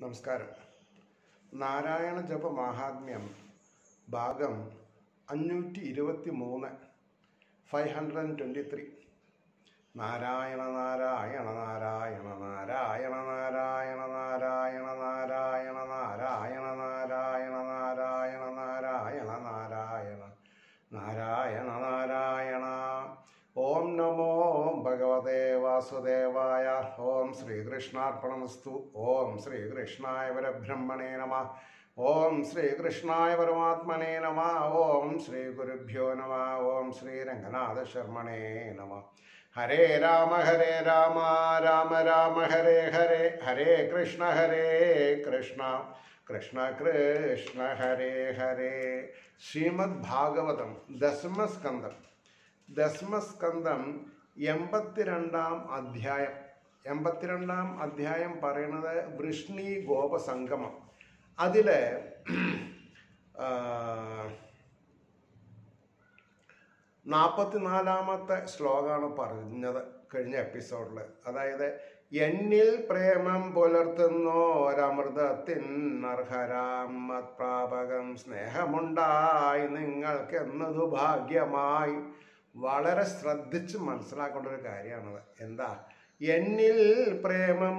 നമസ്കാരം നാരായണ ജപ മാഹാത്മ്യം ഭാഗം അഞ്ഞൂറ്റി ഇരുപത്തി മൂന്ന് five hundred and twenty three Narayana Narayana Narayana Narayana Narayana Narayana Narayana Narayana Narayana Narayana Narayana Narayana Narayana Narayana Om നമോ ഭഗവതേ വാസുദേവായ ഓം ശ്രീകൃഷ്ണാർപ്പണമസ്തു ഓം ശ്രീകൃഷ്ണായ പരബ്രഹ്മണേ നമ ഓം ശ്രീകൃഷ്ണായ പരമാത്മനേ നമ ഓം ശ്രീ ഗുരുഭ്യോ നമ ഓം ശ്രീ രംഗനാഥ ശർമ്മണേ നമ ഹരേ രാമ ഹരേ രാമ രാമ രാമ ഹരേ ഹരേ ഹരേ കൃഷ്ണ ഹരേ കൃഷ്ണ കൃഷ്ണ കൃഷ്ണ ഹരേ ഹരേ ശ്രീമദ് ഭാഗവതം ദശമസ്കന്ധം ദശമസ്കന്ധം എൺപത്തിരണ്ടാം അധ്യായം എൺപത്തിരണ്ടാം അധ്യായം പറയുന്നത് വൃഷ്ണി ഗോപസംഗമം അതിൽ നാൽപ്പത്തിനാലാമത്തെ ശ്ലോകമാണ് പറഞ്ഞത് കഴിഞ്ഞ എപ്പിസോഡിൽ അതായത് എന്നിൽ പ്രേമം പുലർത്തുന്നോരമൃതത്തിൻ അർഹരാം മത്പ്രാപകം സ്നേഹമുണ്ടായി നിങ്ങൾക്കെന്നതു ഭാഗ്യമായി വളരെ ശ്രദ്ധിച്ച് മനസ്സിലാക്കേണ്ട ഒരു കാര്യമാണത് എന്താ എന്നിൽ പ്രേമം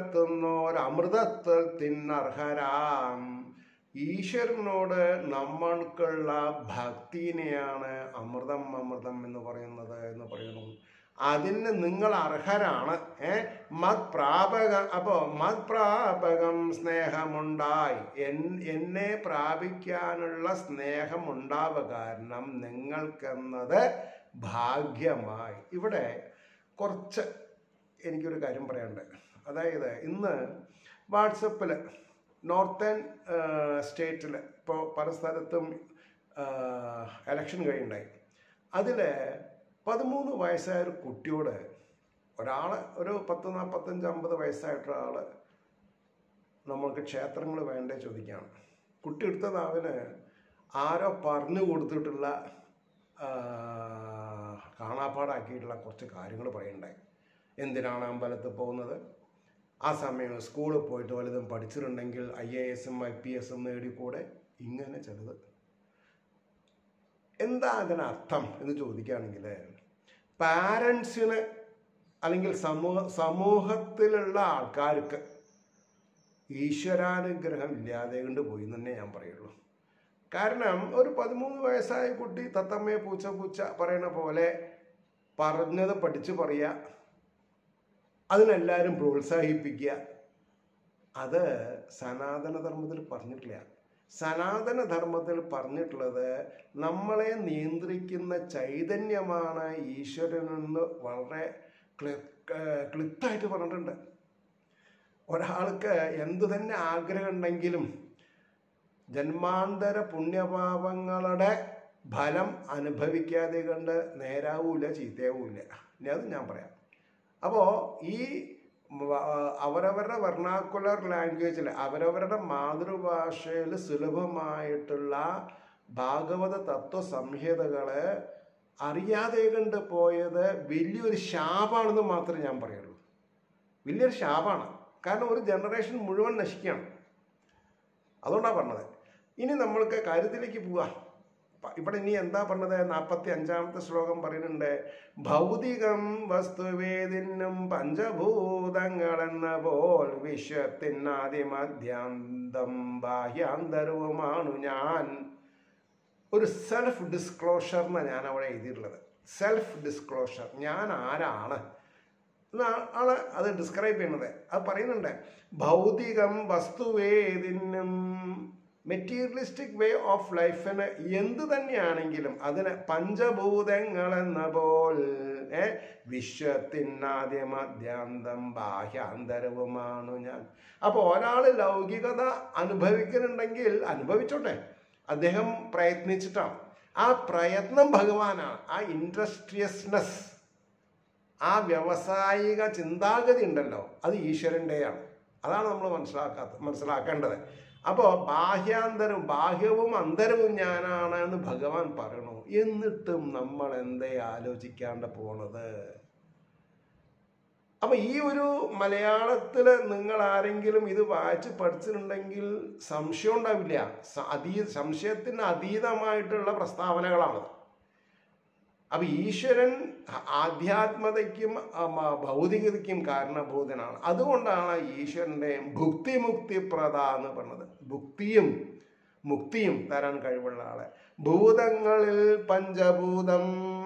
പുലർത്തുന്നോരമൃതത്വത്തിനർഹരാം ഈശ്വരനോട് നമ്മൾക്കുള്ള ഭക്തിനെയാണ് അമൃതം അമൃതം എന്ന് പറയുന്നത് എന്ന് പറയുന്നു അതിന് നിങ്ങൾ അർഹരാണ് ഏ മത്പ്രാപക അപ്പോൾ മത്പ്രാപകം സ്നേഹമുണ്ടായി എൻ എന്നെ പ്രാപിക്കാനുള്ള സ്നേഹം ഉണ്ടാവുക കാരണം നിങ്ങൾക്കെന്നത് ഭാഗ്യമായി ഇവിടെ കുറച്ച് എനിക്കൊരു കാര്യം പറയാനുണ്ട് അതായത് ഇന്ന് വാട്സപ്പിൽ നോർത്തേൺ സ്റ്റേറ്റിൽ ഇപ്പോൾ പല സ്ഥലത്തും എലക്ഷൻ കഴിയുണ്ടായി അതിൽ പതിമൂന്ന് വയസ്സായ ഒരു കുട്ടിയോട് ഒരാൾ ഒരു പത്ത് നാൽപ്പത്തഞ്ച് അമ്പത് വയസ്സായിട്ടുള്ള ആൾ നമ്മൾക്ക് ക്ഷേത്രങ്ങൾ വേണ്ടേ ചോദിക്കുകയാണ് കുട്ടി എടുത്തത് അവന് ആരോ പറഞ്ഞു കൊടുത്തിട്ടുള്ള കാണാപ്പാടാക്കിയിട്ടുള്ള കുറച്ച് കാര്യങ്ങൾ പറയുണ്ടായി എന്തിനാണ് അമ്പലത്തിൽ പോകുന്നത് ആ സമയം സ്കൂളിൽ പോയിട്ട് വലുതും പഠിച്ചിട്ടുണ്ടെങ്കിൽ ഐ എ എസും ഐ പി എസും നേടിക്കൂടെ ഇങ്ങനെ ചിലത് എന്താ അതിനർത്ഥം എന്ന് ചോദിക്കുകയാണെങ്കിൽ പാരൻസിന് അല്ലെങ്കിൽ സമൂഹ സമൂഹത്തിലുള്ള ആൾക്കാർക്ക് ഈശ്വരാനുഗ്രഹം ഇല്ലാതെ കൊണ്ട് പോയി എന്ന് തന്നെ ഞാൻ പറയുള്ളൂ കാരണം ഒരു പതിമൂന്ന് വയസ്സായ കുട്ടി തത്തമ്മയെ പൂച്ച പൂച്ച പറയുന്ന പോലെ പറഞ്ഞത് പഠിച്ചു പറയുക അതിനെല്ലാവരും പ്രോത്സാഹിപ്പിക്കുക അത് സനാതന ധർമ്മത്തിൽ പറഞ്ഞിട്ടില്ല സനാതന ധർമ്മത്തിൽ പറഞ്ഞിട്ടുള്ളത് നമ്മളെ നിയന്ത്രിക്കുന്ന ചൈതന്യമാണ് ഈശ്വരനെന്ന് വളരെ ക്ലിപ്തായിട്ട് പറഞ്ഞിട്ടുണ്ട് ഒരാൾക്ക് എന്തു തന്നെ ആഗ്രഹം ഉണ്ടെങ്കിലും ജന്മാന്തര പുണ്യപാപങ്ങളുടെ ഫലം അനുഭവിക്കാതെ കണ്ട് നേരാവൂല ചീത്തയാവൂല ഇനി അത് ഞാൻ പറയാം അപ്പോൾ ഈ അവരവരുടെ വെർണാക്കുലർ ലാംഗ്വേജിൽ അവരവരുടെ മാതൃഭാഷയിൽ സുലഭമായിട്ടുള്ള ഭാഗവത തത്വസംഹിതകള് അറിയാതെ കണ്ട് പോയത് വലിയൊരു ശാപാണെന്ന് മാത്രമേ ഞാൻ പറയുള്ളൂ വലിയൊരു ശാപാണ് കാരണം ഒരു ജനറേഷൻ മുഴുവൻ നശിക്കുകയാണ് അതുകൊണ്ടാണ് പറഞ്ഞത് ഇനി നമ്മൾക്ക് കാര്യത്തിലേക്ക് പോവാം ഇവിടെ ഇനി എന്താ പറഞ്ഞത് നാൽപ്പത്തി അഞ്ചാമത്തെ ശ്ലോകം പറയുന്നുണ്ട് ഭൗതികം വസ്തുവേദിനും പഞ്ചഭൂതങ്ങളെന്ന പോൽ വിശ്വത്തിനാദിമധ്യാന്തം ബാഹ്യാന്തരവുമാണു ഞാൻ ഒരു സെൽഫ് ഡിസ്ക്ലോഷർ എന്നാണ് ഞാൻ അവിടെ എഴുതിയിട്ടുള്ളത് സെൽഫ് ഡിസ്ക്ലോഷർ ഞാൻ ആരാണ് ആണ് അത് ഡിസ്ക്രൈബ് ചെയ്യുന്നത് അത് പറയുന്നുണ്ട് ഭൗതികം വസ്തുവേദിനും മെറ്റീരിയലിസ്റ്റിക് വേ ഓഫ് ലൈഫിന് എന്ത് തന്നെയാണെങ്കിലും അതിന് പഞ്ചഭൂതങ്ങൾ എന്ന പോൽ വിശ്വത്തിനാദ്യമധ്യാന്തം ബാഹ്യാന്തരവുമാണ് ഞാൻ അപ്പോൾ ഒരാൾ ലൗകികത അനുഭവിക്കുന്നുണ്ടെങ്കിൽ അനുഭവിച്ചോട്ടെ അദ്ദേഹം പ്രയത്നിച്ചിട്ടാണ് ആ പ്രയത്നം ഭഗവാനാണ് ആ ഇൻഡസ്ട്രിയസ്നെസ് ആ വ്യാവസായിക ചിന്താഗതി ഉണ്ടല്ലോ അത് ഈശ്വരൻ്റെയാണ് അതാണ് നമ്മൾ മനസ്സിലാക്കാത്ത മനസ്സിലാക്കേണ്ടത് അപ്പോൾ ബാഹ്യാന്തരവും ബാഹ്യവും അന്തരവും ഞാനാണ് എന്ന് ഭഗവാൻ പറയണു എന്നിട്ടും നമ്മൾ എന്തേ ആലോചിക്കാണ്ട് പോണത് അപ്പൊ ഈ ഒരു മലയാളത്തിൽ നിങ്ങൾ ആരെങ്കിലും ഇത് വായിച്ച് പഠിച്ചിട്ടുണ്ടെങ്കിൽ സംശയം ഉണ്ടാവില്ല സ- അതീ സംശയത്തിന് അതീതമായിട്ടുള്ള പ്രസ്താവനകളാണ് അപ്പൊ ഈശ്വരൻ ആധ്യാത്മതയ്ക്കും അം, ഭൗതികതയ്ക്കും കാരണഭൂതനാണ് അതുകൊണ്ടാണ് ഈശ്വരന്റെ ഭുക്തിമുക്തി പ്രദ എന്ന് പറഞ്ഞത് ഭുക്തിയും മുക്തിയും തരാൻ കഴിവുള്ള ആളെ ഭൂതങ്ങളിൽ പഞ്ചഭൂതം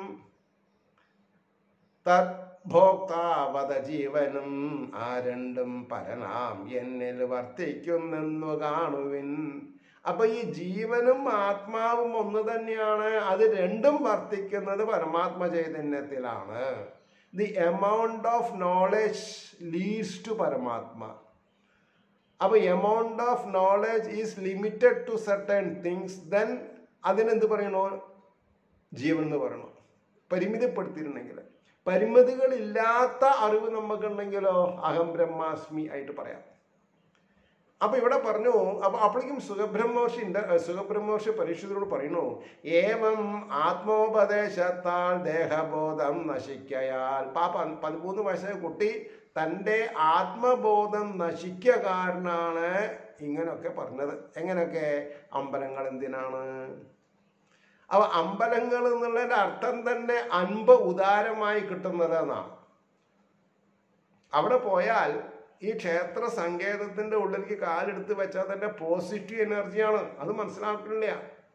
തദ്ഭോക്താവത ജീവനും ആ രണ്ടും പരനാം എന്നിൽ വർത്തിക്കുന്നെന്നു കാണുവിൻ അപ്പൊ ഈ ജീവനും ആത്മാവും ഒന്ന് തന്നെയാണ് അത് രണ്ടും വർത്തിക്കുന്നത് പരമാത്മ ചൈതന്യത്തിലാണ് the amount of knowledge leads to പരമാത്മ അപ്പൊ amount of knowledge is limited to certain things then അതിനെന്ത് പറയണോ ജീവൻ എന്ന് പറയണു പരിമിതപ്പെടുത്തിയിട്ടുണ്ടെങ്കിൽ പരിമിതികളില്ലാത്ത അറിവ് നമുക്കുണ്ടെങ്കിലോ അഹം ബ്രഹ്മാസ്മി ആയിട്ട് പറയാം അപ്പൊ ഇവിടെ പറഞ്ഞു അപ്പൊ അപ്പോഴേക്കും സുഖബ്രഹ്മർഷി സുഖബ്രഹ്മർഷി പരീക്ഷിതരോട് പറയുന്നു ഏവം ആത്മോപദേശത്താൽ ദേഹബോധം നശിക്കയാൽ പാപ്പ പതിമൂന്ന് വയസ്സായ കുട്ടി തൻ്റെ ആത്മബോധം നശിക്ക കാരനാണ് ഇങ്ങനൊക്കെ പറഞ്ഞത് എങ്ങനെയൊക്കെ അമ്പലങ്ങൾ എന്തിനാണ് അവ അമ്പലങ്ങൾ എന്നുള്ളതിന്റെ അർത്ഥം തന്നെ അൻപ് ഉദാരമായി കിട്ടുന്നത് എന്നാണ് അവിടെ പോയാൽ ഈ ക്ഷേത്ര സങ്കേതത്തിന്റെ ഉള്ളിലേക്ക് കാലെടുത്ത് വെച്ചാൽ തന്നെ പോസിറ്റീവ് എനർജിയാണ് അത് മനസ്സിലാക്കില്ല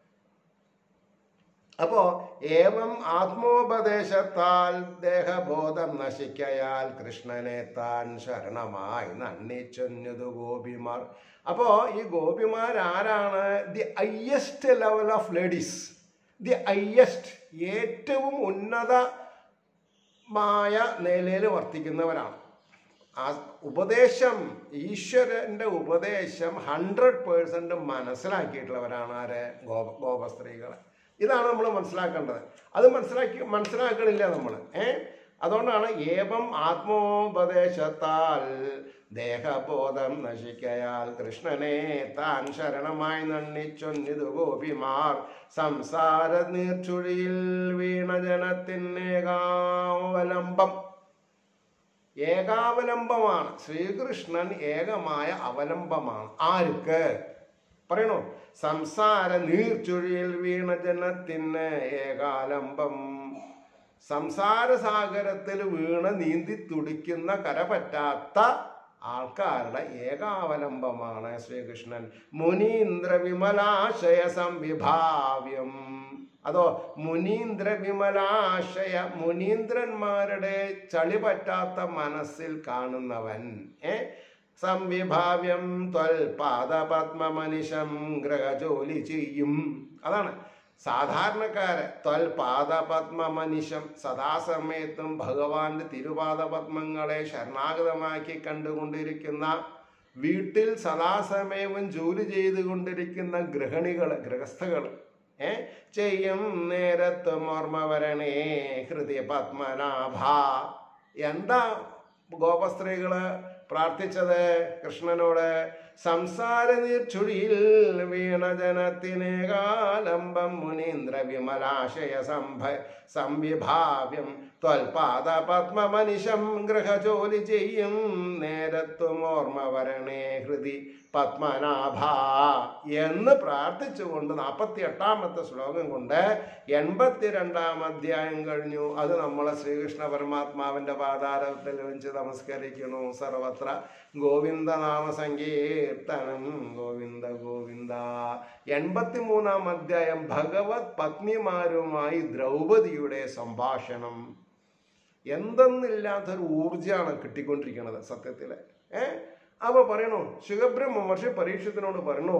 അപ്പോ ഏവം ആത്മോപദേശത്താൽ ദേഹബോധം നശിക്കയാൽ കൃഷ്ണനെ താൻ ശരണമായി നന്ദിച്ചൊന്നതു ഗോപിമാർ അപ്പോ ഈ ഗോപിമാർ ആരാണ് the highest level of ladies the highest ഏറ്റവും ഉന്നതമായ നിലയിൽ വർത്തിക്കുന്നവരാണ് ആ ഉപദേശം ഈശ്വരന്റെ ഉപദേശം ഹൺഡ്രഡ് പേഴ്സൻറ്റ് മനസ്സിലാക്കിയിട്ടുള്ളവരാണ് ആരെ ഗോപ ഗോപസ്ത്രീകൾ ഇതാണ് നമ്മൾ മനസ്സിലാക്കേണ്ടത് അത് മനസ്സിലാക്കി മനസ്സിലാക്കണില്ല നമ്മൾ ഏ അതുകൊണ്ടാണ് ഏവം ആത്മോപദേശത്താൽ ദേഹബോധം നശിക്കയാൽ കൃഷ്ണനെ താൻ ശരണമായി നണ്ണിച്ചൊന്നിതു ഗോപിമാർ സംസാര നീർച്ചുഴിയിൽ വീണ ജനത്തിനേകാവലംബം ഏകാവലംബമാണ് ശ്രീകൃഷ്ണൻ ഏകമായ അവലംബമാണ് ആർക്ക് പറയണോ സംസാര നീർച്ചുഴിയിൽ വീണ ജനത്തിന് ഏകാലംബം സംസാര സാഗരത്തിൽ വീണ് നീന്തി തുടിക്കുന്ന കരപറ്റാത്ത ആൾക്കാരുടെ ഏകാവലംബമാണ് ശ്രീകൃഷ്ണൻ മുനീന്ദ്ര വിമലാശയ സംവിഭാവ്യം അതോ മുനീന്ദ്ര വിമലാശയ മുനീന്ദ്രന്മാരുടെ ചളി പറ്റാത്ത മനസ്സിൽ കാണുന്നവൻ ഏ സംവിഭാവ്യം ത്വൽപാദപത്മമനിശം ഗ്രഹജോലി ചെയ്യും അതാണ് സാധാരണക്കാരെ ത്വൽപാദപത്മമനിശം സദാസമയത്തും ഭഗവാന്റെ തിരുപാദപത്മങ്ങളെ ശരണാഗതമാക്കി കണ്ടുകൊണ്ടിരിക്കുന്ന വീട്ടിൽ സദാസമയവും ജോലി ചെയ്തുകൊണ്ടിരിക്കുന്ന ഗൃഹിണികൾ ഗൃഹസ്ഥകൾ ഏ ചെയ്യും നേരത്തും ഓർമ്മ വരണേ ഹൃദയ പത്മനാഭ എന്താ ഗോപസ്ത്രീകള് പ്രാർത്ഥിച്ചത് കൃഷ്ണനോട് സംസാര നീർച്ചുഴിയിൽ വീണ ജനത്തിനേകാലംബം മുനീന്ദ്ര വിമലാശയ സംഭ സംവിഭാവ്യം ത്വൽപാദ പത്മമനിശം ഗൃഹജോലി ചെയ്യും നേരത്തും ഓർമ്മ വരണേ ഹൃദി പത്മനാഭ എന്ന് പ്രാർത്ഥിച്ചുകൊണ്ട് നാൽപ്പത്തി എട്ടാമത്തെ ശ്ലോകം കൊണ്ട് എൺപത്തിരണ്ടാം അധ്യായം കഴിഞ്ഞു അത് നമ്മളെ ശ്രീകൃഷ്ണ പരമാത്മാവിന്റെ പാതാരത്തിൽ വെച്ച് നമസ്കരിക്കുന്നു സർവത്ര ഗോവിന്ദനാമ സങ്കീർത്തനം ഗോവിന്ദ ഗോവിന്ദ എൺപത്തിമൂന്നാം അധ്യായം ഭഗവത് പത്നിമാരുമായി ദ്രൗപദിയുടെ സംഭാഷണം എന്തെന്നില്ലാത്തൊരു ഊർജമാണ് കിട്ടിക്കൊണ്ടിരിക്കുന്നത് സത്യത്തില് ഏ അപ്പൊ പറയണു ശുഖബ്രഹ്മ മഹർഷി പരീക്ഷത്തിനോട് പറയണു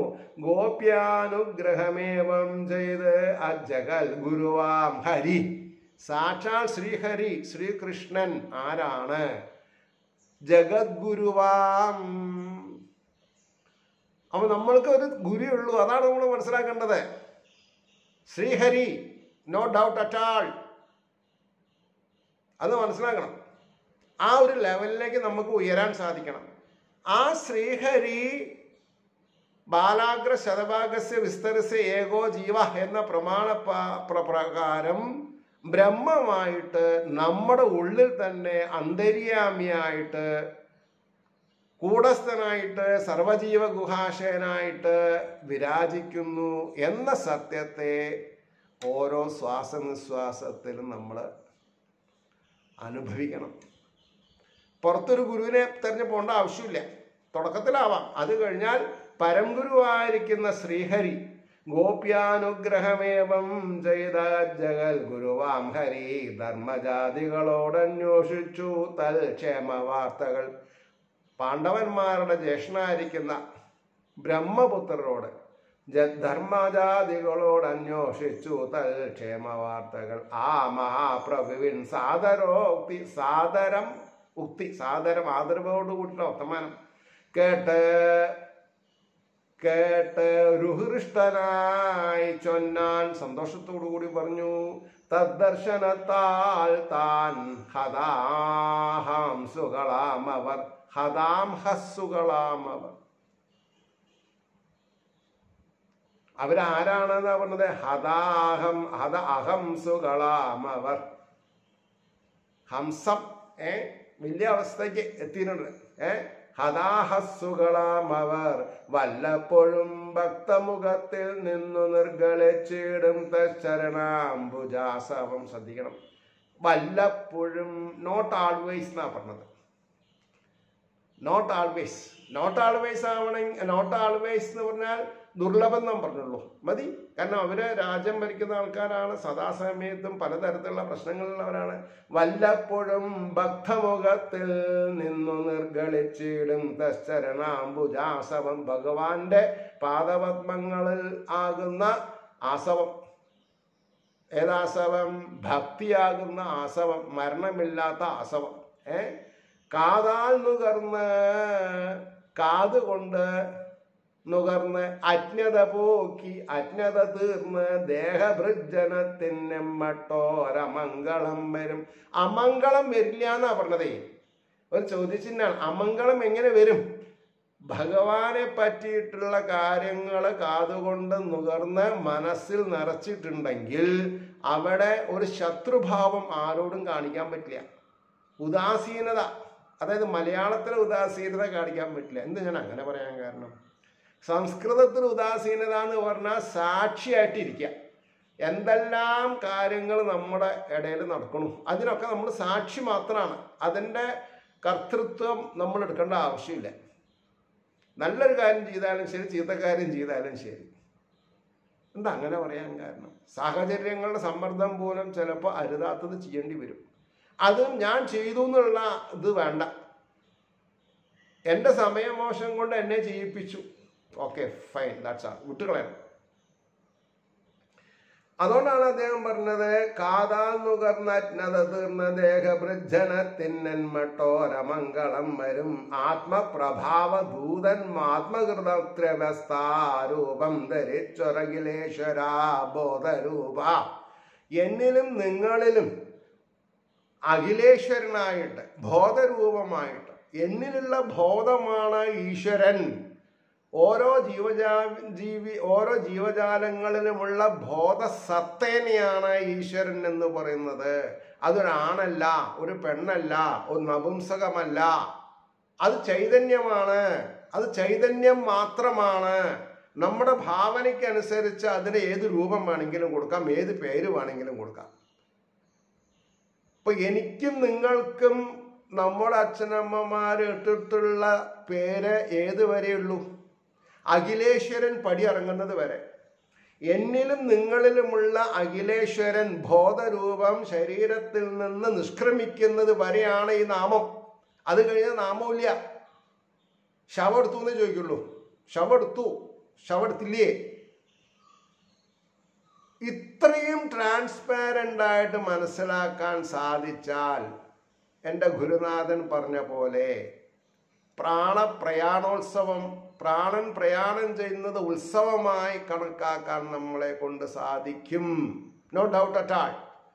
ഗോപ്യാനുഗ്രഹമേവം ചെയ്ത് അജഗൽ ഗുരുവാം ഹരി സാക്ഷാൽ ശ്രീഹരി ശ്രീകൃഷ്ണൻ ആരാണ് ജഗദ്ഗുരുവാം അപ്പൊ നമ്മൾക്ക് ഒരു ഗുരുവുള്ളൂ അതാണ് നമ്മൾ മനസ്സിലാക്കേണ്ടത് Srihari no doubt at all അത് മനസ്സിലാക്കണം ആ ഒരു ലെവലിലേക്ക് നമുക്ക് ഉയരാൻ സാധിക്കണം ആ ശ്രീഹരി ബാലാഗ്ര ശതഭാഗസ്യ വിസ്തരസ്യ ഏകോ ജീവ എന്ന പ്രമാണ പ- പ്ര- പ്രകാരം ബ്രഹ്മമായിട്ട് നമ്മുടെ ഉള്ളിൽ തന്നെ അന്തര്യാമിയായിട്ട് കൂടസ്ഥനായിട്ട് സർവജീവ ഗുഹാശയനായിട്ട് വിരാജിക്കുന്നു എന്ന സത്യത്തെ ഓരോ ശ്വാസനിശ്വാസത്തിലും നമ്മൾ അനുഭവിക്കണം പുറത്തൊരു ഗുരുവിനെ തെരഞ്ഞു പോകേണ്ട ആവശ്യമില്ല തുടക്കത്തിലാവാം അത് കഴിഞ്ഞാൽ പരംഗുരുവായിരിക്കുന്ന ശ്രീഹരി ഗോപ്യാനുഗ്രഹമേവം ചെയ്ത ജഗൽ ഗുരുവാം ഹരി ധർമ്മജാതികളോടന്വേഷിച്ചു തൽ ക്ഷേമ വാർത്തകൾ പാണ്ഡവന്മാരുടെ ജ്യേഷ്ഠനായിരിക്കുന്ന ബ്രഹ്മപുത്രരോട് ജ- ധർമ്മജാതികളോട് അന്വേഷിച്ചു തൽ ക്ഷേമ വാർത്തകൾ ആ മഹാപ്രഭുവിൻ സാദരോക്തി സാദരം ഉക്തി സാദരം ആദരവോട് കൂട്ടിയുള്ള വർത്തമാനം കേട്ട് കേട്ട് രുഹൃഷ്ടനായി ചൊന്നാൻ സന്തോഷത്തോടു കൂടി പറഞ്ഞു തദ്ദർശനത്താൽ താൻ ഹതാഹംസുകളാമവർ ഹതാം ഹസ്സുകളാമവർ അവരാരാണെന്നാ പറഞ്ഞത് ഹതാഹം ഹത അഹംസുകളാമവർ ഹംസം ഏ വലിയ അവസ്ഥയ്ക്ക് എത്തിയിട്ടുണ്ട് ഏ ഹതാഹസ്സുകളാമവർ വല്ലപ്പോഴും ഭക്തമുഖത്തിൽ നിന്നു നിർഗളിച്ചിടും തരണാംബുജാസവം ശ്രദ്ധിക്കണം വല്ലപ്പോഴും നോട്ട് ആൾവേസ് എന്നാ പറഞ്ഞത് നോട്ട് ആൾവേസ് നോട്ട് ആൾവേസ് ആവണമെങ്കിൽ നോട്ട് ആൾവേസ് എന്ന് പറഞ്ഞാൽ ദുർലഭം നാം പറഞ്ഞുള്ളൂ മതി കാരണം അവര് രാജ്യം ഭരിക്കുന്ന ആൾക്കാരാണ് സദാസമയത്തും പലതരത്തിലുള്ള പ്രശ്നങ്ങളുള്ളവരാണ് വല്ലപ്പോഴും ഭക്തമുഖത്തിൽ നിന്നു നിർഗളിച്ചിടും തശ്ചരണാംബുജാസവം ഭഗവാന്റെ പാദപത്മങ്ങളിൽ ആകുന്ന ആസവം ഏതാസവം ഭക്തിയാകുന്ന ആസവം മരണമില്ലാത്ത ആസവം ഏ കാതാൽ നുകർന്ന് കാതുകൊണ്ട് നുകർന്ന് അജ്ഞത പോക്കി അജ്ഞത തീർന്ന് ദേഹഭൃജനത്തിനെമ്മട്ടോരമംഗളം വരും അമംഗളം വരില്ല എന്നാ പറഞ്ഞതേ ഒരു ചോദ്യചിഹ്നാണ് അമംഗളം എങ്ങനെ വരും ഭഗവാനെ പറ്റിയിട്ടുള്ള കാര്യങ്ങൾ കാതുകൊണ്ട് നുകർന്ന് മനസ്സിൽ നിറച്ചിട്ടുണ്ടെങ്കിൽ അവിടെ ഒരു ശത്രുഭാവം ആരോടും കാണിക്കാൻ പറ്റില്ല ഉദാസീനത അതായത് മലയാളത്തിൽ ഉദാസീനത കാണിക്കാൻ പറ്റില്ല എന്ത് ഞാൻ അങ്ങനെ പറയാൻ കാരണം സംസ്കൃതത്തിൽ ഉദാസീനത എന്ന് പറഞ്ഞാൽ സാക്ഷിയായിട്ടിരിക്കുക എന്തെല്ലാം കാര്യങ്ങൾ നമ്മുടെ ഇടയിൽ നടക്കണു അതിനൊക്കെ നമ്മൾ സാക്ഷി മാത്രമാണ് അതിൻ്റെ കർത്തൃത്വം നമ്മൾ എടുക്കേണ്ട ആവശ്യമില്ല നല്ലൊരു കാര്യം ചെയ്താലും ശരി ചീത്ത കാര്യം ചെയ്താലും ശരി എന്താ അങ്ങനെ പറയാൻ കാരണം സാഹചര്യങ്ങളുടെ സമ്മർദ്ദം മൂലം ചിലപ്പോൾ അരുതാത്തത് ചെയ്യേണ്ടി വരും അതും ഞാൻ ചെയ്തു എന്നുള്ള ഇത് വേണ്ട എൻ്റെ സമയമോശം കൊണ്ട് എന്നെ ചെയ്യിപ്പിച്ചു ഓക്കെ ഫൈൻ ദാറ്റ്സ് ആ വിട്ടുകളയണം അതുകൊണ്ടാണ് അദ്ദേഹം പറഞ്ഞത് കാതാൽ നുകർന്ന അജ്ഞത തീർന്ന ദേഹഭൃജനത്തിന്മട്ടോരമംഗളം വരും ആത്മപ്രഭാവ ദൂതൻ ആത്മകൃതത്രവസ്ഥാരൂപം ധരിച്ചൊരകിലേശ്വരാ ബോധരൂപ എന്നിലും നിങ്ങളിലും അഖിലേശ്വരനായിട്ട് ബോധരൂപമായിട്ട് എന്നിലുള്ള ബോധമാണ് ഈശ്വരൻ ഓരോ ജീവജാ ജീവി ഓരോ ജീവജാലങ്ങളിലുമുള്ള ബോധസത്തേനെയാണ് ഈശ്വരൻ എന്ന് പറയുന്നത് അതൊരാണല്ല ഒരു പെണ്ണല്ല ഒരു നപുംസകമല്ല അത് ചൈതന്യമാണ് അത് ചൈതന്യം മാത്രമാണ് നമ്മുടെ ഭാവനയ്ക്കനുസരിച്ച് അതിന് ഏത് രൂപം വേണമെങ്കിലും കൊടുക്കാം ഏത് പേര് വേണമെങ്കിലും കൊടുക്കാം ഇപ്പൊ എനിക്കും നിങ്ങൾക്കും നമ്മുടെ അച്ഛനമ്മമാർ ഇട്ടിട്ടുള്ള പേര് ഏത് വരെയുള്ളൂ അഖിലേശ്വരൻ പടി ഇറങ്ങുന്നത് വരെ എന്നിലും നിങ്ങളിലുമുള്ള അഖിലേശ്വരൻ ബോധരൂപം ശരീരത്തിൽ നിന്ന് നിഷ്ക്രമിക്കുന്നത് വരെയാണ് ഈ നാമം അത് കഴിഞ്ഞ നാമമില്ല ശവം എടുത്തു എന്നേ ചോദിക്കുള്ളൂ ശവം എടുത്തു ശവം എടുത്തില്ലേ ഇത്രയും ട്രാൻസ്പാരൻ്റ് ആയിട്ട് മനസ്സിലാക്കാൻ സാധിച്ചാൽ എൻ്റെ ഗുരുനാഥൻ പറഞ്ഞ പോലെ പ്രാണപ്രയാണോത്സവം പ്രാണൻ പ്രയാണം ചെയ്യുന്നത് ഉത്സവമായി കണക്കാക്കാൻ നമ്മളെ കൊണ്ട് സാധിക്കും നോ ഡൗട്ട് അറ്റ് ആൾ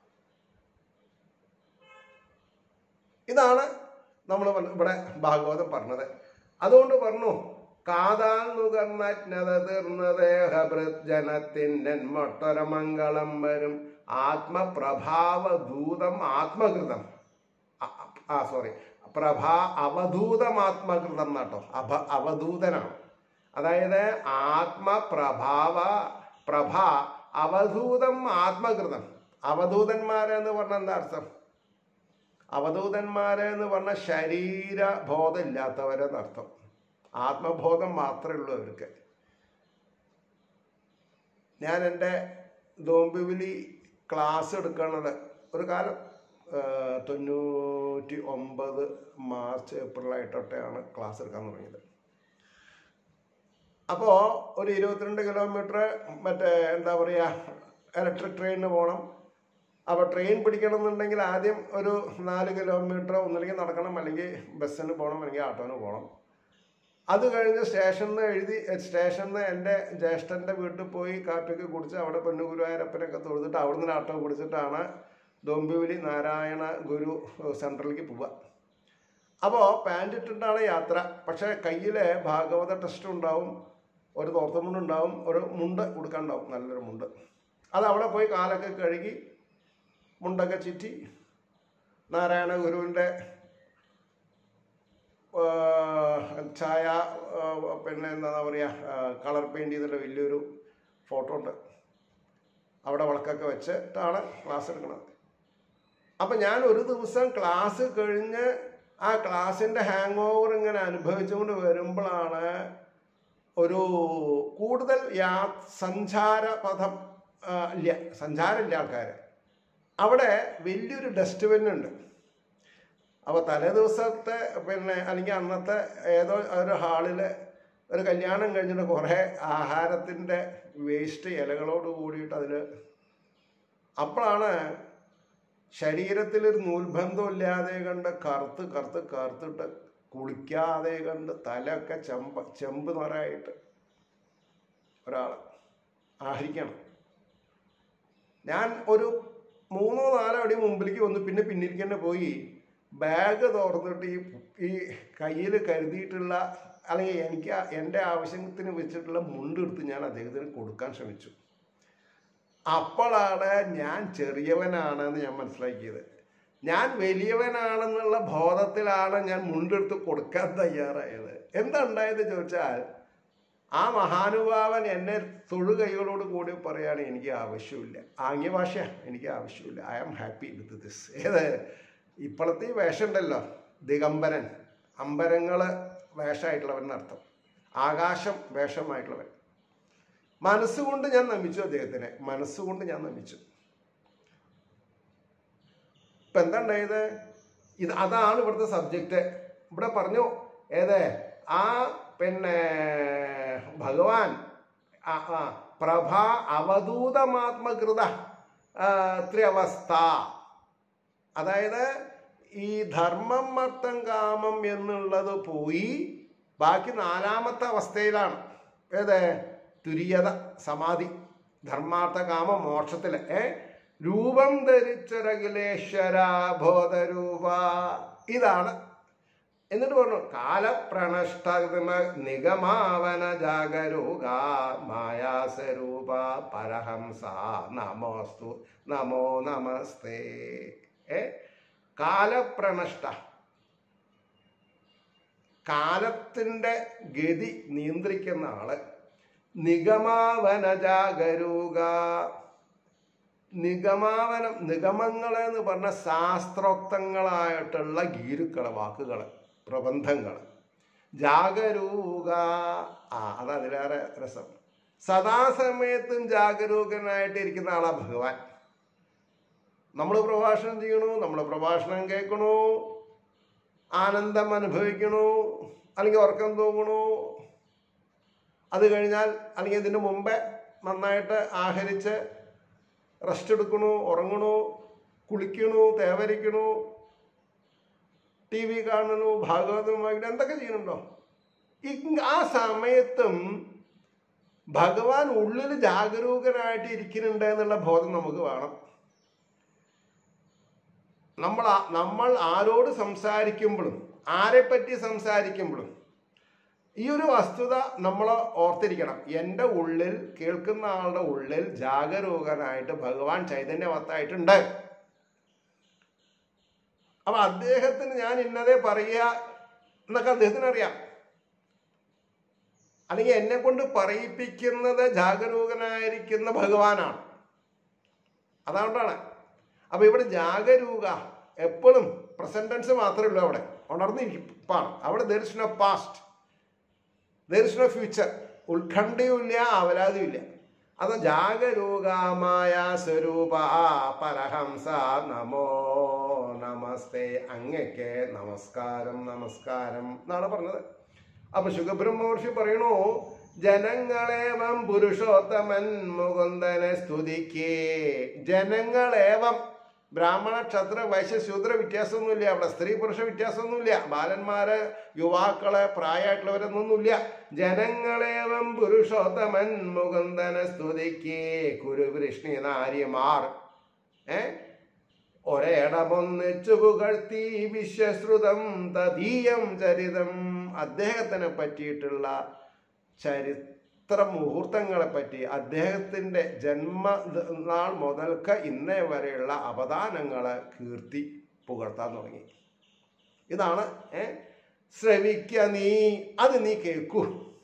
ഇതാണ് നമ്മൾ ഇവിടെ ഭാഗവതം പറഞ്ഞത് അതുകൊണ്ട് പറഞ്ഞു കാതാൽ നുകർന്നജ്ഞത തീർന്ന ദേഹഭൃജനത്തിൻ്റെ മൊട്ടൊരമംഗളം വരും ആത്മപ്രഭാവദൂതം ആത്മകൃതം അ- ആ സോറി പ്രഭാ അവധൂതമാത്മകൃതം എന്നാട്ടോ അഭ അവധൂതനാണ് അതായത് ആത്മപ്രഭാവ പ്രഭ അവധൂതം ആത്മകൃതം അവധൂതന്മാരെന്ന് പറഞ്ഞ എന്താ അർത്ഥം അവധൂതന്മാരെ എന്ന് പറഞ്ഞ ശരീരബോധം ഇല്ലാത്തവരെന്ന് അർത്ഥം ആത്മബോധം മാത്രമേ ഉള്ളൂ അവർക്ക് ഞാൻ എൻ്റെ ദോമ്പിവിലി ക്ലാസ് എടുക്കുന്നത് ഒരു കാലം ആ, തൊണ്ണൂറ്റി ഒമ്പത് മാർച്ച് ഏപ്രിലായിട്ടൊക്കെയാണ് ക്ലാസ് എടുക്കാൻ തുടങ്ങിയത് അപ്പോൾ ഒരു ഇരുപത്തിരണ്ട് കിലോമീറ്റർ മറ്റേ എന്താ പറയുക ഇലക്ട്രിക് ട്രെയിനിന് പോകണം അപ്പോൾ ട്രെയിൻ പിടിക്കണം എന്നുണ്ടെങ്കിൽ ആദ്യം ഒരു നാല് കിലോമീറ്റർ ഒന്നില്ലെങ്കിൽ നടക്കണം അല്ലെങ്കിൽ ബസ്സിന് പോകണം അല്ലെങ്കിൽ ഓട്ടോന് പോകണം അത് കഴിഞ്ഞ് സ്റ്റേഷനിൽ നിന്ന് എഴുതി സ്റ്റേഷനിൽ നിന്ന് എൻ്റെ ജ്യേഷ്ഠൻ്റെ വീട്ടിൽ പോയി കാപ്പിയൊക്കെ കുടിച്ച് അവിടെ പെണ്ണുഗുരുവായൂരപ്പനൊക്കെ തൊഴുതിട്ട് അവിടെ നിന്ന് ആട്ടോ പിടിച്ചിട്ടാണ് ദോമ്പിവിലി നാരായണ ഗുരു സെൻട്രലിലേക്ക് പോവുക അപ്പോൾ പാൻറ് ഇട്ടിട്ടാണ് യാത്ര പക്ഷേ കയ്യിൽ ഭാഗവത ടെസ്റ്റ് ഉണ്ടാവും ഒരു തോർത്തമുണ്ട് ഉണ്ടാവും ഒരു മുണ്ട് കൊടുക്കാനുണ്ടാവും നല്ലൊരു മുണ്ട് അത് അവിടെ പോയി കാലൊക്കെ കഴുകി മുണ്ടൊക്കെ ചുറ്റി നാരായണ ഗുരുവിൻ്റെ ഛായ ആ, പിന്നെ എന്താ പറയുക കളർ പെയിൻറ് ചെയ്തിട്ട് വലിയൊരു ഫോട്ടോ ഉണ്ട് അവിടെ വിളക്കൊക്കെ വെച്ചിട്ടാണ് ക്ലാസ് എടുക്കുന്നത് അപ്പം ഞാൻ ഒരു ദിവസം ക്ലാസ് കഴിഞ്ഞ് ആ ക്ലാസ്സിൻ്റെ ഹാങ് ഓവർ ഇങ്ങനെ അനുഭവിച്ചുകൊണ്ട് വരുമ്പോഴാണ് ഒരു കൂടുതൽ യാ സഞ്ചാര പഥം ആ, ഇല്ല സഞ്ചാരമില്ല ആൾക്കാർ അവിടെ വലിയൊരു ഡസ്റ്റ്ബിൻ ഉണ്ട് അപ്പോൾ തലേ ദിവസത്തെ പിന്നെ അല്ലെങ്കിൽ അന്നത്തെ ഏതോ ഒരു ഹാളിൽ ഒരു കല്യാണം കഴിഞ്ഞിട്ട് കുറേ ആഹാരത്തിൻ്റെ വേസ്റ്റ് ഇലകളോട് കൂടിയിട്ട് അതിൽ അപ്പോഴാണ് ശരീരത്തിൽ ഒരു നൂൽബന്ധം ഇല്ലാതെ കണ്ട് കറുത്ത് കറുത്ത് കറുത്തിട്ട് കുളിക്കാതെ കണ്ട് തലയൊക്കെ ചെമ്പ ചെമ്പ് നിറയായിട്ട് ഒരാൾ ആഹരിക്കണം ഞാൻ ഒരു മൂന്നോ നാലോ അടി മുമ്പിലേക്ക് വന്നു പിന്നെ പിന്നിലേക്ക് തന്നെ പോയി ബാഗ് തുറന്നിട്ട് ഈ ഈ കയ്യിൽ കരുതിയിട്ടുള്ള അല്ലെങ്കിൽ എനിക്ക് ആ- എൻ്റെ ആവശ്യത്തിന് വെച്ചിട്ടുള്ള മുണ്ടെടുത്ത് ഞാൻ അദ്ദേഹത്തിന് കൊടുക്കാൻ ശ്രമിച്ചു അപ്പോഴാണ് ഞാൻ ചെറിയവനാണെന്ന് ഞാൻ മനസ്സിലാക്കിയത് ഞാൻ വലിയവനാണെന്നുള്ള ബോധത്തിലാണ് ഞാൻ മുണ്ടെടുത്ത് കൊടുക്കാൻ തയ്യാറായത് എന്താ ഉണ്ടായത് ചോദിച്ചാൽ ആ മഹാനുഭാവൻ എന്നെ തൊഴു കൈകളോട് കൂടി പറയാണ് എനിക്ക് ആവശ്യമില്ല ആംഗ്യ ഭാഷ എനിക്ക് ആവശ്യമില്ല I am happy with this ഏത് ഇപ്പോഴത്തെ ഈ വേഷം ഉണ്ടല്ലോ ദിഗംബരൻ അമ്പരങ്ങള് വേഷമായിട്ടുള്ളവൻ എന്നർത്ഥം ആകാശം വേഷമായിട്ടുള്ളവൻ മനസ്സുകൊണ്ട് ഞാൻ നമിച്ചു അദ്ദേഹത്തിനെ മനസ്സുകൊണ്ട് ഞാൻ നമിച്ചു ഇപ്പൊ എന്താ ഉണ്ടായത് ഇത് അതാണ് ഇവിടുത്തെ സബ്ജക്റ്റ് ഇവിടെ പറഞ്ഞു ഏത് ആ പിന്നെ ഭഗവാൻ ആ ആ പ്രഭ അവധൂതമാത്മകൃത ആ, ത്രിയവസ്ഥ അതായത് ഈ ധർമ്മം അർത്ഥം കാമം എന്നുള്ളത് പോയി ബാക്കി നാലാമത്തെ അവസ്ഥയിലാണ് ഏത് തുര്യത സമാധി ധർമാർത്ഥ കാമ മോക്ഷത്തില് ഏ രൂപം ധരിച്ചൊരഖിലേശ്വര ബോധരൂപ ഇതാണ് എന്നിട്ട് പറഞ്ഞു കാലപ്രണഷ്ട നിഗമാവന ജാഗരൂക മായാസ്വരൂപ പരഹംസ നമോസ്തു നമോ നമസ്തേ ഏ കാലപ്രണഷ്ട കാലത്തിൻ്റെ ഗതി നിയന്ത്രിക്കുന്ന ആള് നിഗമാവന ജാഗരൂക നിഗമാവനം നിഗമങ്ങൾ എന്ന് പറഞ്ഞ ശാസ്ത്രോക്തങ്ങളായിട്ടുള്ള ഗീരുക്കള് വാക്കുകൾ പ്രബന്ധങ്ങൾ ജാഗരൂക ആ അത് അതിലേറെ രസം സദാസമയത്തും ജാഗരൂകനായിട്ട് ഇരിക്കുന്ന ആളാ ഭഗവാൻ നമ്മൾ പ്രഭാഷണം ചെയ്യണു നമ്മൾ പ്രഭാഷണം കേൾക്കണു ആനന്ദം അനുഭവിക്കണു അല്ലെങ്കിൽ ഉറക്കം തൂങ്ങണു അത് കഴിഞ്ഞാൽ അല്ലെങ്കിൽ ഇതിന് മുമ്പേ നന്നായിട്ട് ആഹരിച്ച് റെസ്റ്റ് എടുക്കണു ഉറങ്ങണു കുളിക്കണു തേവരിക്കണു ടി വി കാണണു ഭാഗവതം വായിക്കണു എന്തൊക്കെ ചെയ്യണുണ്ടോ ഈ ആ സമയത്തും ഭഗവാൻ ഉള്ളിൽ ജാഗരൂകനായിട്ട് ഇരിക്കുന്നുണ്ട് എന്നുള്ള ബോധം നമുക്ക് വേണം നമ്മൾ ആ- നമ്മൾ ആരോട് സംസാരിക്കുമ്പോഴും ആരെ പറ്റി സംസാരിക്കുമ്പോഴും ഈ ഒരു വസ്തുത നമ്മൾ ഓർത്തിരിക്കണം എൻ്റെ ഉള്ളിൽ കേൾക്കുന്ന ആളുടെ ഉള്ളിൽ ജാഗരൂകനായിട്ട് ഭഗവാൻ ചൈതന്യവത്തായിട്ടുണ്ട് അപ്പൊ അദ്ദേഹത്തിന് ഞാൻ ഇന്നതേ പറയുക എന്നൊക്കെ അദ്ദേഹത്തിന് അറിയാം അല്ലെങ്കിൽ എന്നെ കൊണ്ട് പറയിപ്പിക്കുന്നത് ജാഗരൂകനായിരിക്കുന്ന ഭഗവാനാണ് അതുകൊണ്ടാണ് അപ്പൊ ഇവിടെ ജാഗരൂക എപ്പോഴും പ്രസന്റൻസ് മാത്രമേ ഉള്ളൂ അവിടെ ഉണർന്നിരിപ്പാണ് അവിടെ there is no past there is no future ഉത്കണ്ഠയും ഇല്ല അവലാതും ഇല്ല അത് ജാഗരൂകമായ സ്വരൂപ പരഹംസ നമോ നമസ്തേ അങ്ങക്ക് നമസ്കാരം നമസ്കാരം എന്നാണ് പറഞ്ഞത് അപ്പൊ ശുഖബ്രഹ്മർഷി പറയണു ജനങ്ങളേവം പുരുഷോത്തമൻ മുകുന്ദനെ സ്തുതിക്കേ ജനങ്ങളേവം ബ്രാഹ്മണ ക്ഷത്ര വൈശ്യ ശൂദ്ര വ്യത്യാസമൊന്നുമില്ല അവിടെ സ്ത്രീ പുരുഷ വ്യത്യാസമൊന്നുമില്ല ബാലന്മാര് യുവാക്കള് പ്രായമായിട്ടുള്ളവരൊന്നൊന്നുമില്ല ജനങ്ങളേവം പുരുഷോത്തമൻ മുകുന്ദനെ സ്തുതിക്കേ കുരുവൃഷ്ണി നാരിമാർ ഏ ഒരേടമൊന്നിച്ചു പുകഴ്ത്തി വിശ്വശ്രുതം തദീയം ചരിതം അദ്ദേഹത്തിനെ പറ്റിയിട്ടുള്ള ചരിത്ര മുഹൂർത്തങ്ങളെ പറ്റി അദ്ദേഹത്തിൻ്റെ ജന്മനാൾ മുതൽക്ക് ഇന്നേ വരെയുള്ള അവദാനങ്ങളെ കീർത്തി പുകഴ്ത്താൻ തുടങ്ങി ഇതാണ് ഏ ശ്രവിക്ക നീ അത് നീ കേൾക്കൂ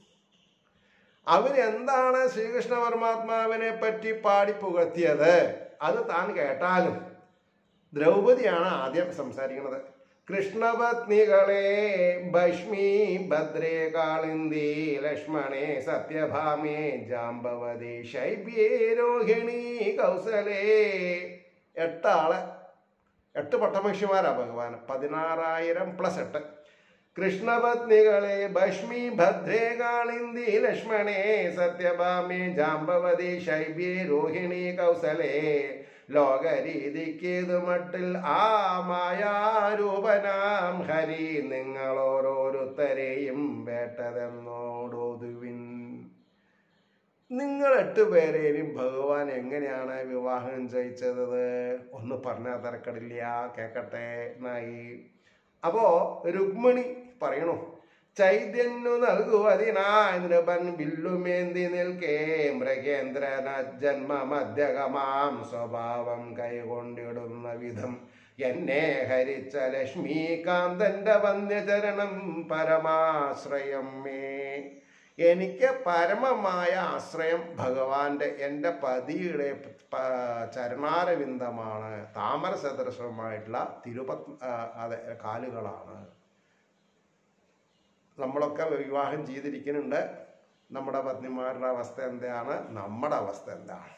അവരെന്താണ് ശ്രീകൃഷ്ണ പരമാത്മാവിനെ പറ്റി പാടി പുകഴ്ത്തിയത് അത് താൻ കേട്ടാലും ദ്രൗപദിയാണ് ആദ്യം സംസാരിക്കുന്നത് കൃഷ്ണപത്നികളെ ഭഷ്മി ഭദ്രേ കാളിന്തി ലക്ഷ്മണേ സത്യഭാമേ ജാമ്പവതി ശൈബ്യേ രോഹിണി കൗസലേ എട്ടാള് എട്ട് പട്ടമഹിഷിമാരാ ഭഗവാൻ പതിനാറായിരം പ്ലസ് എട്ട് കൃഷ്ണപത്നികളെ ഭഷ്മി ഭദ്രേ കാളിന്തി ലക്ഷ്മണേ സത്യഭാമേ ജാമ്പവതി ശൈബ്യേ രോഹിണി കൗസലേ ലോകരീതിക്കേതു മട്ടിൽ ആ മായാരൂപനാം ഹരി നിങ്ങൾ ഓരോരുത്തരെയും വേട്ടതെന്നോടോതുവിൻ നിങ്ങൾ എട്ടുപേരെയും ഭഗവാൻ എങ്ങനെയാണ് വിവാഹം ചെയ്യിച്ചത് ഒന്ന് പറഞ്ഞാൽ തിരക്കടില്ല കേക്കട്ടെ എന്നായി അപ്പോ രുക്മിണി പറയണു ചൈതന്യു നൽകുവതിനായി നൃപൻ ബില്ലുമേന്തി നിൽക്കേ മൃഗേന്ദ്രന ജന്മ മധ്യകമാം സ്വഭാവം കൈകൊണ്ടിടുന്ന വിധം എന്നെ ഹരിച്ച ലക്ഷ്മീകാന്തന്റെ വന്യചരണം പരമാശ്രയം മേ എനിക്ക് പരമമായ ആശ്രയം ഭഗവാന്റെ എൻ്റെ പതിയുടെ പ- ചരണാരവിന്ദമാണ് താമര സദൃശമായിട്ടുള്ള തിരുപത് ആ, അതെ കാലുകളാണ് നമ്മളൊക്കെ വിവാഹം ചെയ്തിരിക്കുന്നുണ്ട് നമ്മുടെ പത്നിമാരുടെ അവസ്ഥ എന്താണ് നമ്മുടെ അവസ്ഥ എന്താണ്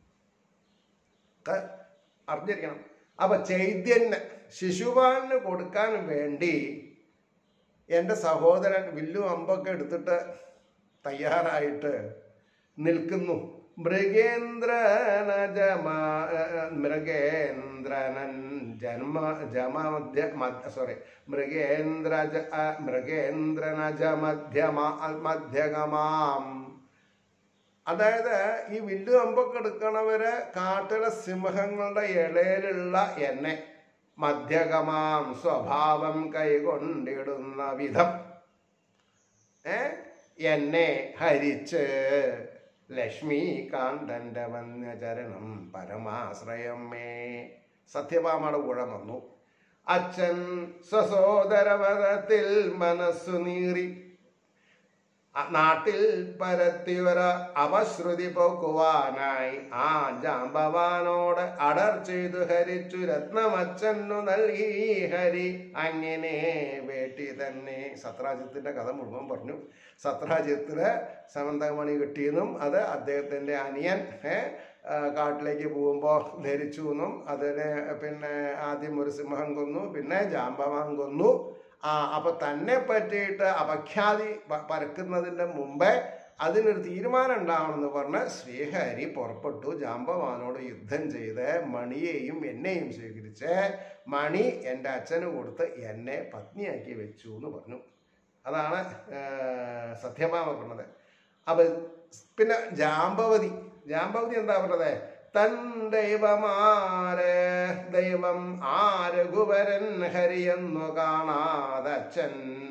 ഒക്കെ അറിഞ്ഞിരിക്കണം അപ്പൊ ചൈതന്യ ശിശുപാലിന് കൊടുക്കാൻ വേണ്ടി എൻ്റെ സഹോദരൻ വില്ലും അമ്പൊക്കെ എടുത്തിട്ട് തയ്യാറായിട്ട് നിൽക്കുന്നു മൃഗേന്ദ്രന ജമ മൃഗേന്ദ്രനൻ ജന്മ ജമധ്യ സോറി മൃഗേന്ദ്ര ജ- ആ, മൃഗേന്ദ്രന ജമധ്യമ മധ്യഗമാം അതായത് ഈ വില്ലു അമ്പൊക്കെ എടുക്കണവര് കാട്ടിലെ സിംഹങ്ങളുടെ ഇടയിലുള്ള എന്നെ മധ്യഗമാം സ്വഭാവം കൈകൊണ്ടിടുന്ന വിധം ഏ എന്നെ ഹരിച്ച് ലക്ഷ്മീകാന്തന്റെ വന്യചരണം പരമാശ്രയം മേ സത്യഭാമയുടെ ഊഴം വന്നു അച്ഛൻ സ്വസോദരവധത്തിൽ മനസ്സു നീറി ആ നാട്ടിൽ പരത്തിയൊര അവശ്രുതി പോക്കുവാനായി ആ ജാമ്പവാനോട് അടർ ചെയ്തു ഹരിച്ചു രത്നമച്ചന്നു നൽകി ഹരി അങ്ങനെ വേട്ടി തന്നെ സത്രാജിത്തിന്റെ കഥ മുഴുവൻ പറഞ്ഞു സത്രാജിത്തിന് സമന്തകമണി കിട്ടിയെന്നും അത് അദ്ദേഹത്തിന്റെ അനിയൻ ഏ, ആ, കാട്ടിലേക്ക് പോകുമ്പോൾ ധരിച്ചു എന്നും അതിനെ പിന്നെ ആദ്യം ഒരു സിംഹം കൊന്നു പിന്നെ ജാമ്പവാൻ കൊന്നു ആ അപ്പൊ തന്നെ പറ്റിയിട്ട് അപഖ്യാതി പ- പരക്കുന്നതിന്റെ മുമ്പേ അതിനൊരു തീരുമാനം ഉണ്ടാവണമെന്ന് പറഞ്ഞ് ശ്രീഹരി പുറപ്പെട്ടു ജാമ്പവാനോട് യുദ്ധം ചെയ്ത് മണിയെയും എന്നെയും സ്വീകരിച്ച് മണി എൻ്റെ അച്ഛന് കൊടുത്ത് എന്നെ പത്നിയാക്കി വെച്ചു എന്ന് പറഞ്ഞു അതാണ് ആ, സത്യഭാമ പറഞ്ഞത് അപ്പൊ പിന്നെ ജാമ്പവതി ജാമ്പവതി എന്താ പറഞ്ഞത് തൻ ദൈവമാര് ദൈവം ആ രഘുവരൻ ഹരിയെന്നു കാണാതച്ഛൻ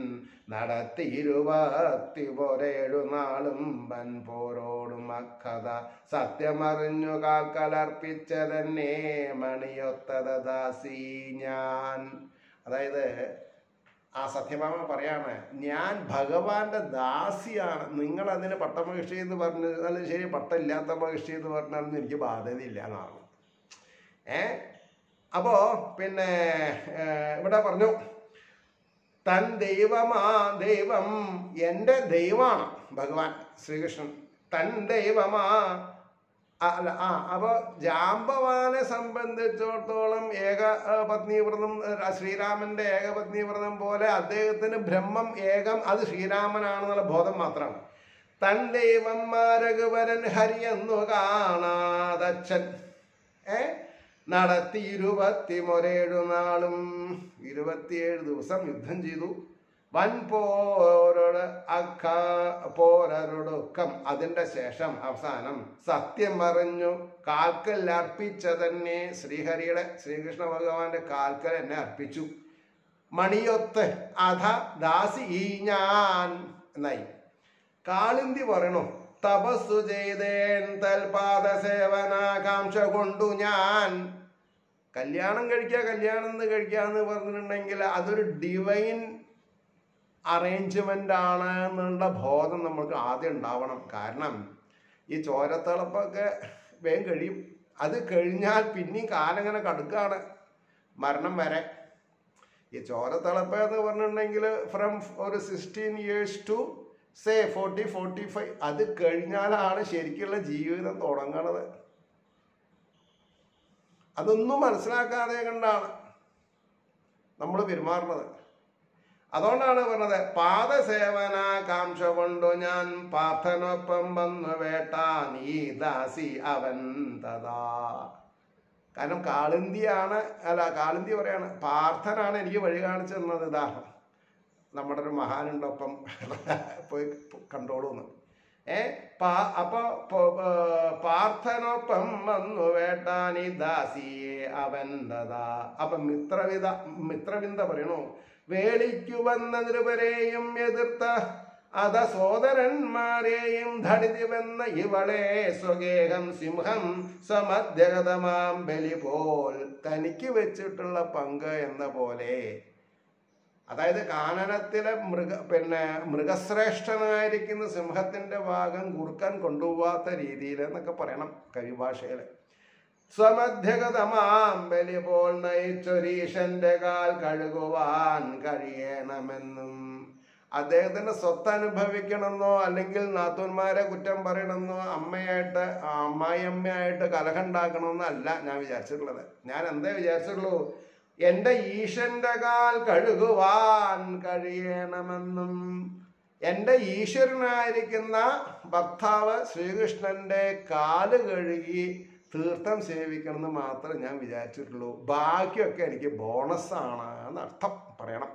നടത്തിയിരുപത്തി പോരേഴു നാളും വൻ പോരോടും അക്കഥ സത്യമറിഞ്ഞു കാൽ കലർപ്പിച്ചതന്നെ മണിയൊത്തത ദാസി ഞാൻ അതായത് ആ സത്യഭാമ പറയാണ് ഞാൻ ഭഗവാന്റെ ദാസിയാണ് നിങ്ങൾ അതിന് പട്ടമഹിഷി എന്ന് പറഞ്ഞാലും ശരി പട്ടമില്ലാത്ത മഹിഷി എന്ന് പറഞ്ഞാലും എനിക്ക് ബാധ്യതയില്ല എന്നാണ് ഏ അപ്പോ പിന്നെ ഏ, ഇവിടെ പറഞ്ഞു തൻ ദൈവമാ ദൈവം എൻ്റെ ദൈവമാണ് ഭഗവാൻ ശ്രീകൃഷ്ണൻ തൻ ദൈവമാ ആ, അല്ല ആ അപ്പൊ ജാമ്പവാനെ സംബന്ധിച്ചിടത്തോളം ഏക ആ, പത്നീവ്രതം ആ, ശ്രീരാമന്റെ ഏകപത്നീവ്രതം പോലെ അദ്ദേഹത്തിന് ബ്രഹ്മം ഏകം അത് ശ്രീരാമനാണെന്നുള്ള ബോധം മാത്രമാണ് തൻ ദൈവം രഘുവരൻ ഹരിയെന്നു കാണാതച്ഛൻ ഏ നടത്തി ഇരുപത്തി മൊരേഴു നാളും ഇരുപത്തിയേഴ് ദിവസം യുദ്ധം ചെയ്തു വൻ പോരോട് അക്ക പോരൊടുക്കം അതിന്റെ ശേഷം അവസാനം സത്യം അറിഞ്ഞു കാൽക്കൽ അർപ്പിച്ച തന്നെ ശ്രീഹരിയുടെ ശ്രീകൃഷ്ണ ഭഗവാന്റെ കാൽക്കൽ എന്നെ അർപ്പിച്ചു മണിയൊത്ത് അധ ദാസി ഈ ഞാൻ എന്നായി കാളിന്തി പറയണു തപസ്സു ചെയ്തേൻ തൽപാദ സേവനാകാംക്ഷ കൊണ്ടു ഞാൻ കല്യാണം കഴിക്കുക കല്യാണം എന്ന് കഴിക്കുക എന്ന് പറഞ്ഞിട്ടുണ്ടെങ്കിൽ അതൊരു ഡിവൈൻ അറേഞ്ച്മെന്റ് ആണ് എന്നുള്ള ബോധം നമ്മൾക്ക് ആദ്യം ഉണ്ടാവണം കാരണം ഈ ചോരത്തിളപ്പൊക്കെ വേഗം കഴിയും അത് കഴിഞ്ഞാൽ പിന്നെയും കാലം ഇങ്ങനെ കടുക്കാണ് മരണം വരെ ഈ ചോരത്തിളപ്പ് എന്ന് പറഞ്ഞിട്ടുണ്ടെങ്കിൽ ഫ്രം ഒരു sixteen years to say forty forty five അത് കഴിഞ്ഞാലാണ് ശരിക്കുള്ള ജീവിതം തുടങ്ങണത് അതൊന്നും മനസ്സിലാക്കാതെ കണ്ടാണ് നമ്മൾ പെരുമാറുന്നത് അതുകൊണ്ടാണ് പറഞ്ഞത് പാദസേവന കാംക്ഷ കൊണ്ടു ഞാൻ പാർത്ഥനൊപ്പം വന്നു വേട്ട നീ ദാസി അവൻ തഥാ കാരണം കാളിന്തിയാണ് അല്ല കാളിന്തി പറയാണ് പാർത്ഥനാണ് എനിക്ക് വഴി കാണിച്ചു തന്നത് ഇതാ നമ്മുടെ ഒരു മഹാനുണ്ടൊപ്പം പോയി കണ്ടോളൂന്ന് ഏ പാ അപ്പൊ പോ- ഏ, പാർത്ഥനൊപ്പം വന്നു വേട്ടാനി ദാസിയെ അവൻ ദാ അപ്പൊ മിത്രവിത മിത്രവിന്ദ പറയണു വേളിക്കു വന്ന നിരുപരെയും എതിർത്ത അത സോദരന്മാരെയും ധടിതിവെന്ന ഇവളെ സ്വഗേഹം സിംഹം സമധ്യഗതമാം ബലി പോൽ തനിക്ക് വെച്ചിട്ടുള്ള പങ്ക് എന്ന പോലെ അതായത് കാനനത്തിലെ മൃഗ പിന്നെ മൃഗശ്രേഷ്ഠനായിരിക്കുന്ന സിംഹത്തിന്റെ ഭാഗം കുറുക്കാൻ കൊണ്ടുപോവാത്ത രീതിയിൽ എന്നൊക്കെ പറയണം കവിഭാഷയില് സ്വമധ്യഗതമാം ബലി പോൽ നയിച്ചൊരീശന്റെ കാൽ കഴുകുവാൻ കഴിയണമെന്നും അദ്ദേഹത്തിന്റെ സ്വത്ത് അനുഭവിക്കണമെന്നോ അല്ലെങ്കിൽ നാത്തൂന്മാരെ കുറ്റം പറയണമെന്നോ അമ്മയായിട്ട് ആ, അമ്മായിയമ്മയായിട്ട് കലഹം ഉണ്ടാക്കണമെന്നോ അല്ല ഞാൻ വിചാരിച്ചിട്ടുള്ളത് ഞാൻ എന്തേ വിചാരിച്ചിട്ടുള്ളൂ എന്റെ ഈശന്റെ കാൽ കഴുകുവാൻ കഴിയണമെന്നും എന്റെ ഈശ്വരനായിരിക്കുന്ന ഭർത്താവ് ശ്രീകൃഷ്ണന്റെ കാല് കഴുകി തീർത്ഥം സേവിക്കണമെന്ന് മാത്രമേ ഞാൻ വിചാരിച്ചിട്ടുള്ളൂ ബാക്കിയൊക്കെ എനിക്ക് ബോണസ് ആണ് എന്നർത്ഥം പറയണം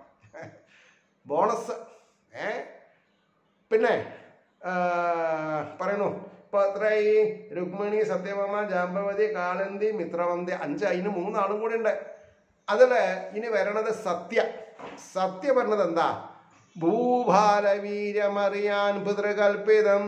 ബോണസ് ഏ പിന്നെ ആ, പറയണു ഇപ്പൊ എത്രയായി രുക്മിണി സത്യഭാമ ജാമ്പവതി കാളന്തി മിത്രവന്തി അഞ്ച് അതിന് മൂന്നാളും കൂടി ഉണ്ട് അതില് ഇനി വരണത് സത്യ സത്യ പറഞ്ഞത് എന്താ ഭൂഭാലവീര്യമറിയാൻ പിതൃകൽപ്പിതം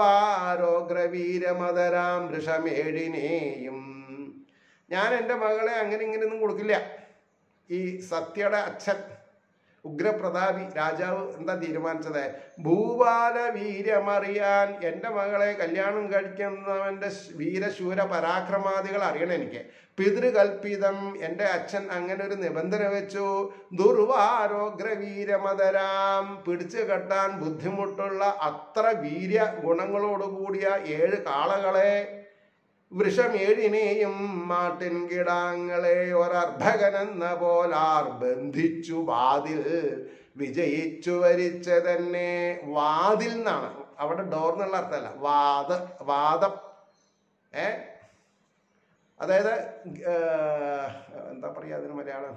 ധുർവാരോഗ്രവീരമതരാം വൃഷമേഴിനെയും ഞാൻ എൻ്റെ മകളെ അങ്ങനെ ഇങ്ങനെയൊന്നും കൊടുക്കില്ല ഈ സത്യയുടെ അച്ഛൻ ഉഗ്രപ്രതാപി രാജാവ് എന്താ തീരുമാനിച്ചത് ഭൂപാല വീര്യമറിയാൻ എൻ്റെ മകളെ കല്യാണം കഴിക്കുന്നവൻ്റെ വീരശൂര പരാക്രമാദികൾ അറിയണം എനിക്ക് പിതൃകൽപ്പിതം എൻ്റെ അച്ഛൻ അങ്ങനെ ഒരു നിബന്ധന വെച്ചു ദുർവാരോഗ്രവീരമതരാം പിടിച്ചു കെട്ടാൻ ബുദ്ധിമുട്ടുള്ള അത്ര വീര്യ ഗുണങ്ങളോടുകൂടിയ ഏഴ് കാളകളെ വൃഷമേഴിനെയും മാട്ടിൻ കിടാങ്ങളെ ഒരർഭകനെന്ന പോലാർ ബന്ധിച്ചു വാതിൽ വിജയിച്ചു വരിച്ച തന്നെ വാതിൽ എന്നാണ് അവിടെ ഡോർ എന്നുള്ള അർത്ഥമല്ല വാദ വാദം ഏ അതായത് ഏ, എന്താ പറയാ അതിന് മലയാളം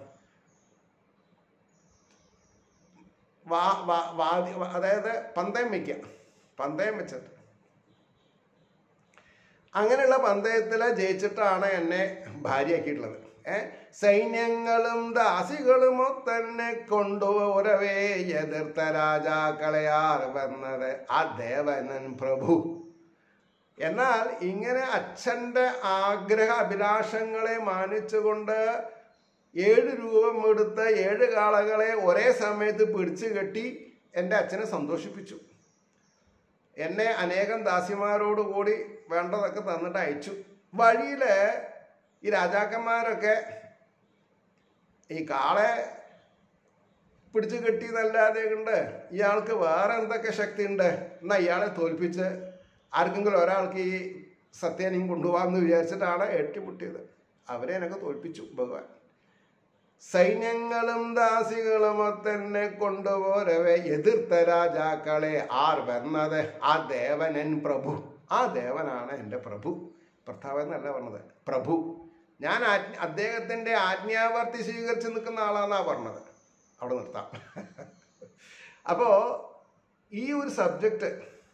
വാ വാ വാദി അതായത് പന്തയം വയ്ക്കുക പന്തയം വെച്ചിട്ട് അങ്ങനെയുള്ള പന്തയത്തിൽ ജയിച്ചിട്ടാണ് എന്നെ ഭാര്യയാക്കിയിട്ടുള്ളത് ഏ സൈന്യങ്ങളും ദാസികളും തന്നെ കൊണ്ടുപോരവേ എതിർത്ത രാജാക്കളെയാർ വന്നത് ആ ദേവനൻ പ്രഭു എന്നാൽ ഇങ്ങനെ അച്ഛൻ്റെ ആഗ്രഹ അഭിലാഷങ്ങളെ മാനിച്ചുകൊണ്ട് ഏഴ് രൂപം എടുത്ത ഏഴ് കാളകളെ ഒരേ സമയത്ത് പിടിച്ചു കെട്ടി എൻ്റെ അച്ഛനെ സന്തോഷിപ്പിച്ചു എന്നെ അനേകം ദാസിമാരോട് കൂടി വേണ്ടതൊക്കെ തന്നിട്ട് അയച്ചു വഴിയിൽ ഈ രാജാക്കന്മാരൊക്കെ ഈ കാളെ പിടിച്ചു കെട്ടി എന്നല്ലാതെ കൊണ്ട് ഇയാൾക്ക് വേറെ എന്തൊക്കെ ശക്തി ഉണ്ട് എന്നാ ഇയാളെ തോൽപ്പിച്ച് ആർക്കെങ്കിലും ഒരാൾക്ക് ഈ സത്യാനെയും കൊണ്ടുപോകാമെന്ന് വിചാരിച്ചിട്ടാണ് ഏറ്റുമുട്ടിയത് അവരെ എനിക്ക് തോൽപ്പിച്ചു ഭഗവാൻ സൈന്യങ്ങളും ദാസികളും തന്നെ കൊണ്ടുപോരവെ എതിർത്ത രാജാക്കളെ ആർ വന്നത് ആ ദേവനൻ പ്രഭു ആ ദേവനാണ് എൻ്റെ പ്രഭു ഭർത്താവ് എന്നല്ല പറഞ്ഞത് പ്രഭു ഞാൻ ആജ്ഞ അദ്ദേഹത്തിൻ്റെ ആജ്ഞാവർത്തി സ്വീകരിച്ച് നിൽക്കുന്ന ആളാന്നാ പറഞ്ഞത് അവിടെ നിർത്താം അപ്പോൾ ഈ ഒരു സബ്ജക്റ്റ്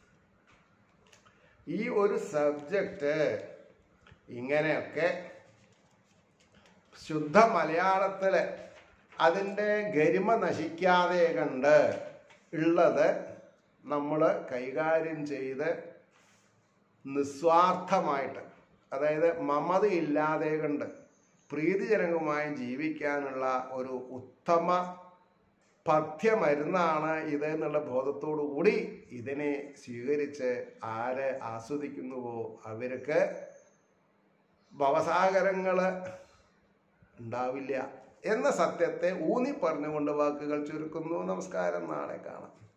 ഈ ഒരു സബ്ജക്റ്റ് ഇങ്ങനെയൊക്കെ ശുദ്ധ മലയാളത്തിൽ അതിൻ്റെ ഗരിമ നശിക്കാതെ കണ്ട് ഉള്ളത് നമ്മൾ കൈകാര്യം ചെയ്ത് നിസ്വാർത്ഥമായിട്ട് അതായത് മമതയില്ലാതെ കണ്ട് പ്രീതിജനകമായി ജീവിക്കാനുള്ള ഒരു ഉത്തമ പഥ്യമരുന്നാണ് ഇത് എന്നുള്ള ബോധത്തോടു കൂടി ഇതിനെ സ്വീകരിച്ച് ആര് ആസ്വദിക്കുന്നുവോ അവർക്ക് ഭവസാഗരങ്ങൾ ഉണ്ടാവില്ല എന്ന സത്യത്തെ ഊന്നി പറഞ്ഞുകൊണ്ട് വാക്കുകൾ ചുരുക്കുന്നു നമസ്കാരം നാളെ കാണാം